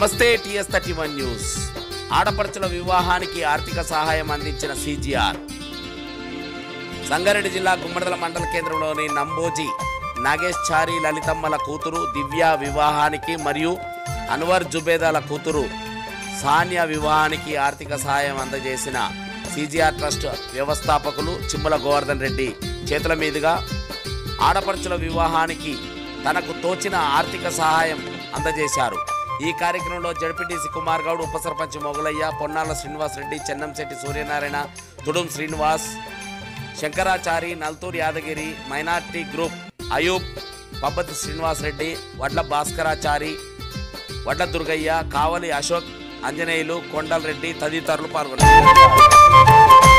నమస్తే TS thirty one news ఆడపడుచుల వివాహానికి ఆర్థిక సహాయం అందించిన సిజిఆర్ సంగారెడ్డి జిల్లా గుమ్మడదల మండల కేంద్రంలోని నంబోజీ నాగేష్ చారి లలితమ్మల కూతురు దివ్య వివాహానికి మరియు అన్వర్ జుబేదాల కూతురు సానియా వివాహానికి ఆర్థిక సహాయం అందజేసిన సిజిఆర్ ట్రస్ట్ వ్యవస్థాపకులు చిమ్మల గోవర్ధన్ రెడ్డి చేతుల మీదుగా ఆడపడుచుల వివాహానికి తనకు తోచిన ఆర్థిక సహాయం అందజేశారు ఈ కార్యక్రమంలో జడ్పీటీసీ కుమార్ గౌడ్ ఉప సర్పంచ్ మొగలయ్య పొన్నాల శ్రీనివాస్ రెడ్డి చెన్నంశెట్టి సూర్యనారాయణ తుడుం శ్రీనివాస్ శంకరాచారి నల్తూర్ యాదగిరి మైనార్టీ గ్రూప్ అయూబ్ పబ్బతి శ్రీనివాస్ రెడ్డి వడ్ల భాస్కరాచారి వడ్ల దుర్గయ్య కావలి అశోక్ ఆంజనేయులు కొండల్ రెడ్డి తదితరులు పాల్గొన్నారు